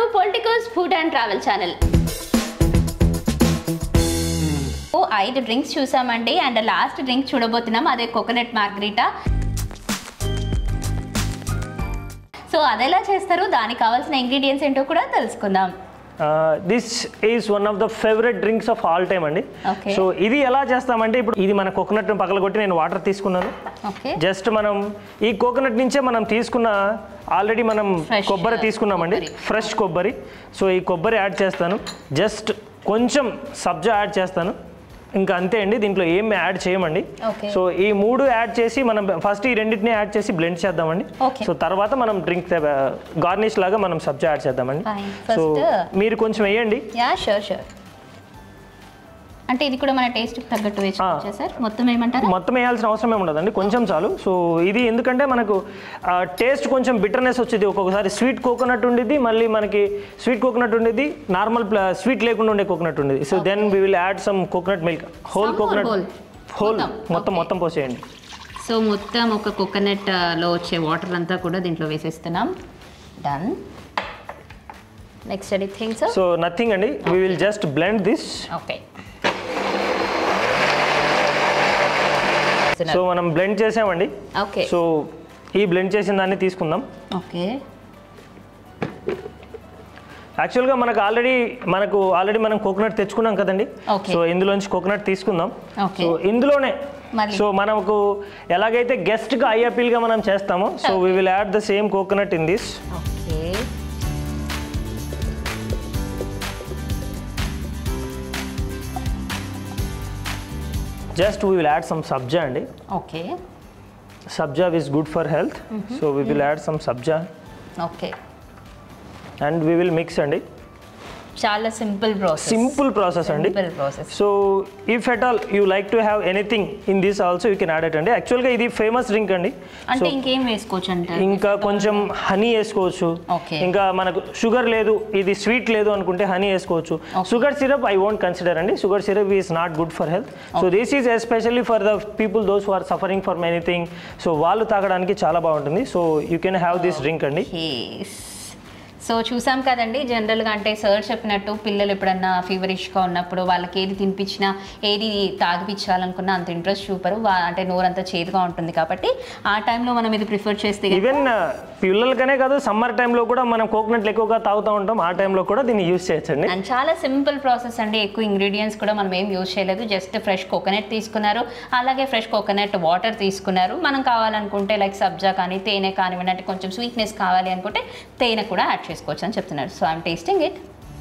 Politicals food and travel channel ఓ ఐదు drinks చూసామండి అండ్ లాస్ట్ డ్రింక్ చూడబోతున్నాం అదే కోకోనట్ మార్గరీటా సో అదెలా చేస్తారు దానికి కావాల్సిన ఇంగ్రీడియంట్స్ ఏంటో కూడా తెలుసుకుందాం this is one of the favourite drinks of all time అండి Okay. సో ఇది ఎలా చేస్తామంటే ఇప్పుడు ఇది మన కోకోనట్ పగలగొట్టి నేను వాటర్ తీసుకున్నాను ఓకే జస్ట్ మనం ఈ కోకోనట్ నుంచే మనం తీసుకున్న ఆల్రెడీ మనం Fresh, కొబ్బరి తీసుకున్నామండి కొబ్బరి. ఫ్రెష్ కొబ్బరి సో ఈ కొబ్బరి యాడ్ చేస్తాను జస్ట్ కొంచెం సబ్జా యాడ్ చేస్తాను ఇంకా అంతే అండి దీంట్లో ఏం యాడ్ చేయమండి Okay. సో ఈ మూడు యాడ్ చేసి మనం ఫస్ట్ ఈ రెండింటిని యాడ్ చేసి బ్లెండ్ చేద్దామండి Okay. సో తర్వాత మనం డ్రింక్ గార్నిష్ లాగా మనం సబ్జా యాడ్ చేద్దామండి Fine. సో First- మీరు కొంచెం వేయండి యా షూర్ షూర్ అంటే ఇది కూడా మన టేస్ట్కి తగ్గట్టు వేసుకోవచ్చా సార్ మొత్తం ఏమంటారా మొత్తం వేయాల్సిన అవసరం ఏమి ఉండదండి కొంచెం చాలు సో ఇది ఎందుకంటే మనకు టేస్ట్ కొంచెం బిటర్నెస్ వచ్చింది ఒక్కొక్కసారి స్వీట్ కోకోనట్ ఉండేది మళ్ళీ మనకి స్వీట్ కోకోనట్ ఉండేది నార్మల్ స్వీట్ లేకుండా ఉండే కోకోనట్ ఉండేది so then we will add some coconut milk whole Some or coconut whole? Whole మొత్తం? మొత్తం Okay. మొత్తం పోసేయండి సో మొత్తం ఒక కోకోనట్ లో వచ్చే వాటర్ అంతా కూడా దీంట్లో వేసేస్తున్నాం done next any things so nothing అండి we will just blend this okay so మనం బ్లెండ్ చేసామండి ఓకే సో ఈ బ్లెండ్ చేసిన దాన్ని తీసుకుందాం ఓకే యాక్చువల్గా మనకు ఆల్రెడీ మనకు ఆల్రెడీ మనం కోకోనట్ తెచ్చుకున్నాం కదండి Okay. సో ఇందులోంచి కోకోనట్ తీసుకుందాం Okay. సో ఇందులోనే మళ్ళీ. సో మనకు ఎలాగైతే గెస్ట్గా ఐ అపీల్గా మనం చేస్తామో so we will add the same coconut in this okay just we will add some sabja అండి okay sabja is good for health so we will add some sabja okay and we will mix అండి చాలా simple process simple process అండి simple process so if at all you like to have anything in this also you can add it అండి యాక్చువల్గా ఇది famous drink అండి అంటే ఇంకేం వేసుకోవచ్చు అంటారు ఇంకా కొంచెం హనీ వేసుకోవచ్చు Okay. ఇంకా మనకు షుగర్ లేదు ఇది స్వీట్ లేదు అనుకుంటే హనీ వేసుకోవచ్చు sugar syrup I won't consider అండి sugar syrup is not good for health so this is especially for the people those who are suffering for anything so వాళ్ళు తాగడానికి చాలా బాగుంటుంది so you can have this drink అండి case so చూసాం కదండి జనరల్గా అంటే సార్ చెప్పినట్టు పిల్లలు ఎప్పుడన్నా ఫీవరిష్గా ఉన్నప్పుడు వాళ్ళకి ఏది తినిపించినా ఏది తాగిపించాలనుకున్నా అంత ఇంట్రెస్ట్ చూపరు వా- అంటే నోరంతా చేదుగా ఉంటుంది కాబట్టి ఆ టైంలో మనం ఇది ప్రిఫర్ చేస్తే గనుక ఈవెన్ పిల్లలకనే కాదు సమ్మర్ టైంలో కూడా మనం కోకోనట్లు ఎక్కువగా తాగుతూ ఉంటాం ఆ టైంలో కూడా దీన్ని యూస్ చేయొచ్చండి అండ్ చాలా సింపుల్ ప్రాసెస్ అండి ఎక్కువ ఇంగ్రీడియంట్స్ కూడా మనం ఏం యూజ్ చేయలేదు జస్ట్ ఫ్రెష్ కోకోనట్ తీసుకున్నారు అలాగే ఫ్రెష్ కోకోనట్ వాటర్ తీసుకున్నారు మనం కావాలనుకుంటే లైక్ సబ్జా కానీ తేనె కానివ్వండి అంటే కొంచెం స్వీట్నెస్ కావాలి అనుకుంటే తేనె కూడా యాడ్ చేసుకోవచ్చు అని చెప్తున్నారు so I'm tasting it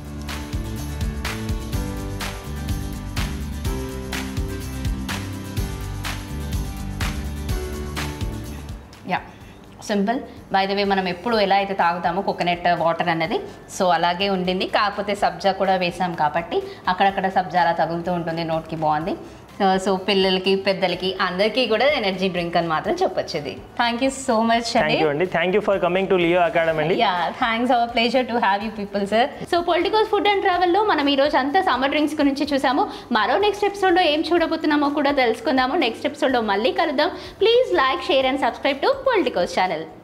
yeah simple by the way మనం ఎప్పుడు ఎలా అయితే తాగుతామో కోకోనట్ వాటర్ అన్నది సో అలాగే ఉండింది కాకపోతే సబ్జా కూడా వేసాం కాబట్టి అక్కడక్కడ సబ్జా అలా తగులుతూ ఉంటుంది నోట్కి బాగుంది సో పిల్లలకి పెద్దలకి అందరికీ కూడా ఎనర్జీ డ్రింక్ అని మాత్రం చెప్పొచ్చు ఇది thank you so much thank అండి యూ అండి thank you for coming to Leo academy అండి yeah thanks our pleasure to have you people sir so politicals food and ట్రావెల్లో మనం ఈ రోజు అంతా సమ్మర్ డ్రింక్స్ గురించి చూసాము మరో నెక్స్ట్ ఎపిసోడ్లో ఏం చూడబోతున్నామో కూడా తెలుసుకుందాము నెక్స్ట్ ఎపిసోడ్లో మళ్ళీ కలుద్దాం please like share and subscribe to politicals channel